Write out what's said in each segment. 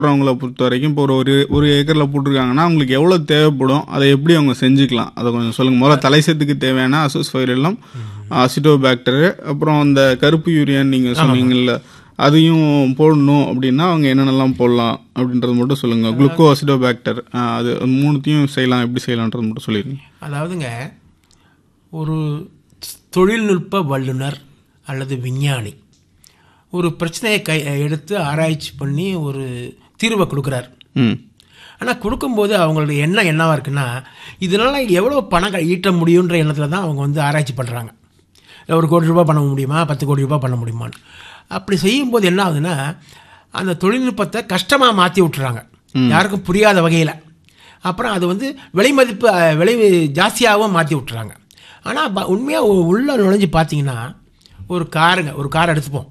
அவங்கள பொறுத்த வரைக்கும் இப்போ ஒரு ஒரு ஒரு ஏக்கரில் போட்டிருக்காங்கன்னா அவங்களுக்கு எவ்வளோ தேவைப்படும் அதை எப்படி அவங்க செஞ்சுக்கலாம் அதை கொஞ்சம் சொல்லுங்கள் முதல்ல தலைசத்துக்கு தேவையான அசோஸ்பைரெல்லாம் அசிட்டோபாக்டரு அப்புறம் அந்த கருப்பு யூரியான்னு நீங்கள் சொன்னீங்கல்ல அதையும் போடணும் அப்படின்னா அவங்க என்னென்னலாம் போடலாம் அப்படின்றது மட்டும் சொல்லுங்கள் குளுக்கோ அசிட்டோபாக்டர் அது அது மூணுத்தையும் செய்யலாம் எப்படி செய்யலான்றது மட்டும் சொல்லிடுங்க அதாவதுங்க ஒரு தொழில்நுட்ப வல்லுனர் அல்லது விஞ்ஞானி ஒரு பிரச்சனையை கை எடுத்து ஆராய்ச்சி பண்ணி ஒரு தீர்வை கொடுக்குறார் ம் ஆனால் கொடுக்கும்போது அவங்களுடைய எண்ணம் என்னவா இருக்குன்னா இதனால் எவ்வளோ பணம் க- ஈட்ட முடியுன்ற எண்ணத்தில் தான் அவங்க வந்து ஆராய்ச்சி பண்ணுறாங்க ஒரு கோடி ரூபாய் பண்ண முடியுமா பத்து கோடி ரூபாய் பண்ண முடியுமான்னு அப்படி செய்யும்போது என்ன ஆகுதுன்னா அந்த தொழில்நுட்பத்தை கஷ்டமாக மாற்றி விட்டுறாங்க யாருக்கும் புரியாத வகையில் அப்புறம் அது வந்து விலை மதிப்பு அஹ், விலை ஜாஸ்தியாகவும் மாற்றி விட்டுறாங்க ஆனால் உண்மையாக உள்ளே நுழைஞ்சு பார்த்தீங்கன்னா ஒரு காருங்க ஒரு கார் எடுத்துப்போம்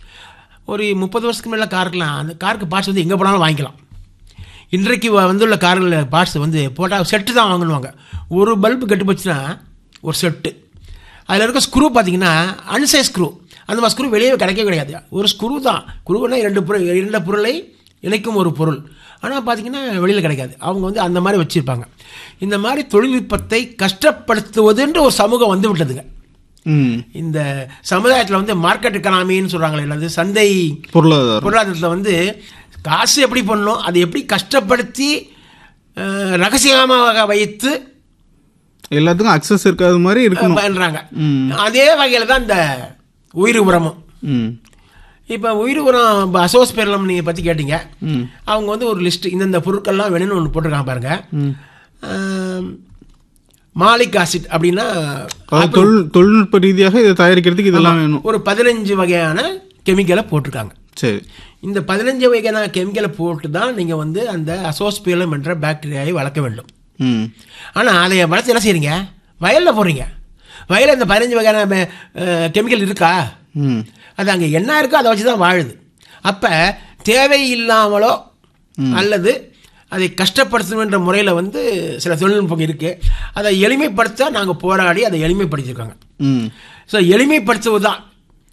ஒரு முப்பது வருஷத்துக்கு மேலே காருக்குலாம் அந்த காருக்கு பார்ட்ஸ் வந்து எங்கே போனாலும் வாங்கிக்கலாம் இன்றைக்கு வ- வந்துள்ள கார்கள் பார்ட்ஸ் வந்து போட்டால் செட்டு தான் வாங்கணுவாங்க ஒரு பல்பு கெட்டு போச்சுன்னா ஒரு செட்டு அதில் இருக்க ஸ்க்ரூ பார்த்தீங்கன்னா அன்சைஸ் ஸ்க்ரூ அந்த மாதிரி ஸ்க்ரூ வெளியே கிடைக்கவே கிடையாது ஒரு ஸ்க்ரூ தான் ஸ்க்ரூனா இரண்டு பொருள் இரண்டு பொருளை இணைக்கும் ஒரு பொருள் ஆனால் பார்த்தீங்கன்னா வெளியில் கிடைக்காது அவங்க வந்து அந்த மாதிரி வச்சுருப்பாங்க இந்த மாதிரி தொழில்நுட்பத்தை கஷ்டப்படுத்துவதுன்ற ஒரு சமூகம் வந்து விட்டதுங்க ம் இந்த சமுதாயத்தில் வந்து மார்க்கெட் எக்கனாமின்னு சொல்கிறாங்களே அல்லது சந்தை பொருளாதாரம் பொருளாதாரத்தில் வந்து காசு எப்படி பண்ணணும் அதை எப்படி கஷ்டப்படுத்தி அஹ், ரகசியமாக வைத்து எல்லாத்துக்கும் அக்சஸ் இருக்காத மாதிரி இருக்கணும் பண்ணுறாங்க ம் அதே வகையில் தான் இந்த உயிர் உரமும் ம் இப்போ உயிர் உரம் இப்போ அசோஸ் பெரலம் நீங்கள் பற்றி கேட்டீங்க ம் அவங்க வந்து ஒரு லிஸ்ட் இந்தந்த பொருட்கள்லாம் வேணும்னு ஒன்று போட்டிருக்காங்க பாருங்க ம் அஹ், மாலிக் ஆசிட் அப்படின்னா அதாவது தொழில் தொழில்நுட்ப ரீதியாக இதை தயாரிக்கிறதுக்கு இதெல்லாம் வேணும் ஒரு பதினஞ்சு வகையான கெமிக்கலை போட்டிருக்காங்க சரி இந்த பதினஞ்சு வகையான கெமிக்கலை போட்டு தான் நீங்கள் வந்து அந்த அசோஸ்பியலம் என்ற பாக்டீரியாவை வளர்க்க வேண்டும் ம் ஆனால் அதை வளர்த்து என்ன செய்றீங்க வயலில் போடுறீங்க வயலில் இந்த பதினஞ்சு வகையான கெமிக்கல் இருக்கா ம் அது அங்கே என்ன இருக்கோ அதை வச்சு தான் வாழுது அப்போ தேவையில்லாமலோ அல்லது அதை கஷ்டப்படுத்தணுன்ற முறையில் வந்து சில தொழில்நுட்பம் இருக்குது அதை எளிமைப்படுத்த நாங்கள் போராடி அதை எளிமைப்படுத்தியிருக்காங்க ம் ஸோ எளிமைப்படுத்துவது தான்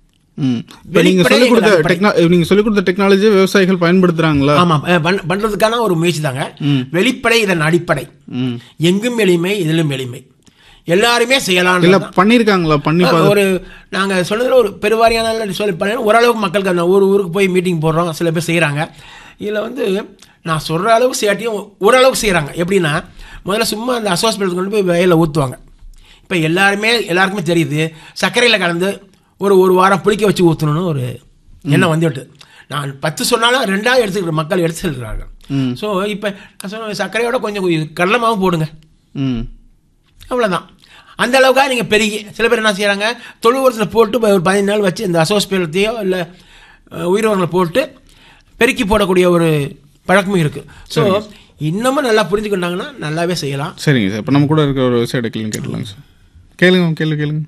ம் இப்போ நீங்கள் வெளிப்படை சொல்லிக் கொடுத்த வெளிப்படை. டெக்னா நீங்கள் சொல்லிக் கொடுத்த டெக்னாலஜியை விவசாயிகள் பயன்படுத்துகிறாங்களா ஆமாம் பண்ணுறதுக்கான ஒரு முயற்சி தாங்க வெளிப்படை இதன் அடிப்படை ம் எங்கும் எளிமை இதிலும் எளிமை எல்லாருமே செய்யலாம் இல்லை பண்ணியிருக்காங்களா பண்ணி பா ஒரு நாங்கள் சொன்னதில் ஒரு பெருவாரியான சொல்லி பண்ண ஓரளவுக்கு மக்களுக்கு அந்த ஊர் ஊருக்கு போய் மீட்டிங் போடுறோம் சில பேர் செய்கிறாங்க இதில் வந்து நான் சொல்கிற அளவுக்கு செய்யாட்டியும் ஓரளவுக்கு செய்கிறாங்க எப்படின்னா முதல்ல சும்மா அந்த அசோஸ்பிட்டல் கொண்டு போய் வயலில் ஊற்றுவாங்க இப்போ எல்லாருமே எல்லாருக்குமே தெரியுது சர்க்கரையில் கலந்து ஒரு ஒரு வாரம் புளிக்க வச்சு ஊற்றணும்னு ஒரு எண்ணம் வந்துவிட்டு நான் பத்து சொன்னாலும் ரெண்டாவது எடுத்துக்கிற மக்கள் எடுத்து செல்கிறார்கள் ம் ஸோ இப்போ நான் சொன்ன சர்க்கரையோட கொஞ்சம் கடலமாவும் போடுங்க ம் அவ்வளோதான் அந்த அளவுக்காக நீங்கள் பெருகி சில பேர் என்ன செய்கிறாங்க தொழு உரத்தில் போட்டு ஒரு பதினஞ்சு நாள் வச்சு இந்த அசோஸ்பேலத்தையோ இல்லை உயிரோரங்களை போட்டு பெருக்கி போடக்கூடிய ஒரு பழக்கமும் இருக்குது ஸோ இன்னமும் நல்லா புரிஞ்சுக்கிட்டாங்கன்னா நல்லாவே செய்யலாம் சரிங்க சார் இப்போ நம்ம கூட இருக்கிற ஒரு விவசாய கேள்வி கேட்டலாங்க சார் கேளுங்க கேள்வி கேளுங்க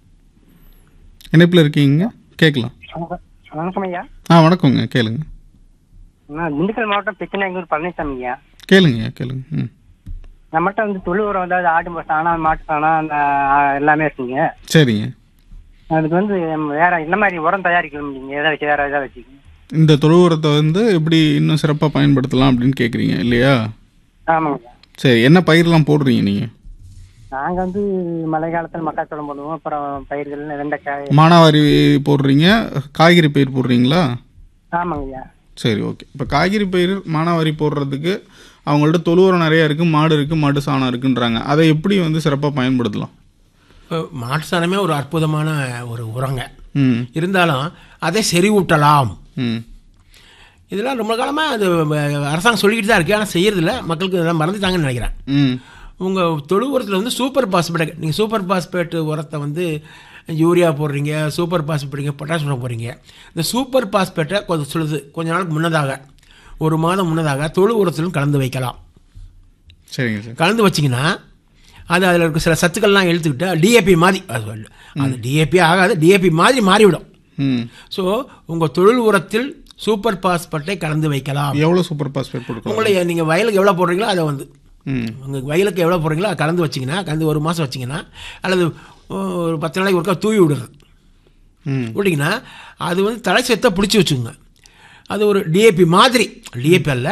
இணைப்பில் இருக்கீங்க கேட்கலாம் வணக்கம் வணக்கம் ஐயா ஆ வணக்கங்க கேளுங்க நான் திண்டுக்கல் மாவட்டம் பெச்சநாயக்கூர் பழனிசாமி ஐயா கேளுங்க கேளுங்க ம் நம்மகிட்ட வந்து தொழு உரம் அதாவது ஆடு சாணம் மாட்டு சாணம் அந்த ஆ, எல்லாமே இருக்குங்க சரிங்க அதுக்கு வந்து நம்ம வேற என்ன மாதிரி உரம் தயாரிக்கணும் நீங்க எதை வச்சு வேற எதாவது வச்சுக்கோங்க இந்த தொழு உரத்தை வந்து எப்படி இன்னும் சிறப்பாக பயன்படுத்தலாம் அப்படின்னு கேட்குறீங்க இல்லையா ஆமாங்க ஐயா சரி என்ன பயிரெலாம் போடுறீங்க நீங்கள் நாங்க வந்து மழை காலத்துல மக்காச்சோளம் போடுவோம் அப்புறம் பயிர்கள் வெண்டைக்காய் மானாவாரி போடுறீங்க காய்கறி பயிர் போடுறீங்களா ஆமாங்க ஐயா சரி ஓகே இப்போ காய்கறி பயிர் மானாவாரி போடுறதுக்கு அவங்கள்ட்ட தொழு உரம் நிறையா இருக்குது மாடு இருக்குது மாட்டு சாணம் இருக்குன்றாங்க அதை எப்படி வந்து சிறப்பாக பயன்படுத்தலாம் இப்போ மாட்டு சாணமே ஒரு அற்புதமான ஒரு உரங்க ம் இருந்தாலும் அதை செறிவூட்டலாம் ம் இதெல்லாம் ரொம்ப காலமாக அது அஹ், அரசாங்கம் சொல்லிக்கிட்டு தான் இருக்குது ஆனால் செய்யறதில்ல மக்களுக்கு இதெல்லாம் மறந்துட்டாங்கன்னு நினைக்கிறேன் ம் உங்கள் தொழு உரத்தில் வந்து சூப்பர் பாஸ்பேட் நீங்கள் சூப்பர் பாஸ்பேட் உரத்தை வந்து யூரியா போடுறீங்க சூப்பர் பாஸ்பேட் போடுறீங்க பொட்டாஷ் உரம் போடுறீங்க இந்த சூப்பர் பாஸ்பேட்டை கொஞ்சம் சொல்லுது கொஞ்ச நாளுக்கு முன்னதாக ஒரு மாதம் முன்னதாக தொழு உரத்திலும் கலந்து வைக்கலாம் சரிங்க சார் கலந்து வச்சிங்கன்னா அது அதில் இருக்க சில சத்துக்கள்லாம் எடுத்துக்கிட்டு டிஏபி மாதிரி அது சொல்லு. அது டிஏபி ஆகாது டிஏபி மாதிரி மாறிவிடும் ம் ஸோ உங்கள் தொழில் உரத்தில் சூப்பர் பாஸ்பேட்டை கலந்து வைக்கலாம் எவ்வளோ சூப்பர் பாஸ்பேட் கொடுக்கலாம் உங்களுடைய நீங்கள் வயலுக்கு எவ்வளோ போடுறீங்களோ அதை வந்து ம் உங்கள் வயலுக்கு எவ்வளோ போடுறீங்களோ அதை கலந்து வச்சிங்கன்னா கலந்து ஒரு மாதம் வச்சிங்கன்னா அல்லது ஒரு பத்து நாளைக்கு ஒருக்கா தூவி விடுறது ம் விட்டிங்கன்னா அது வந்து தலை சத்தை பிடிச்சி வச்சுக்கோங்க அது ஒரு டிஏபி மாதிரி டிஏபி அல்ல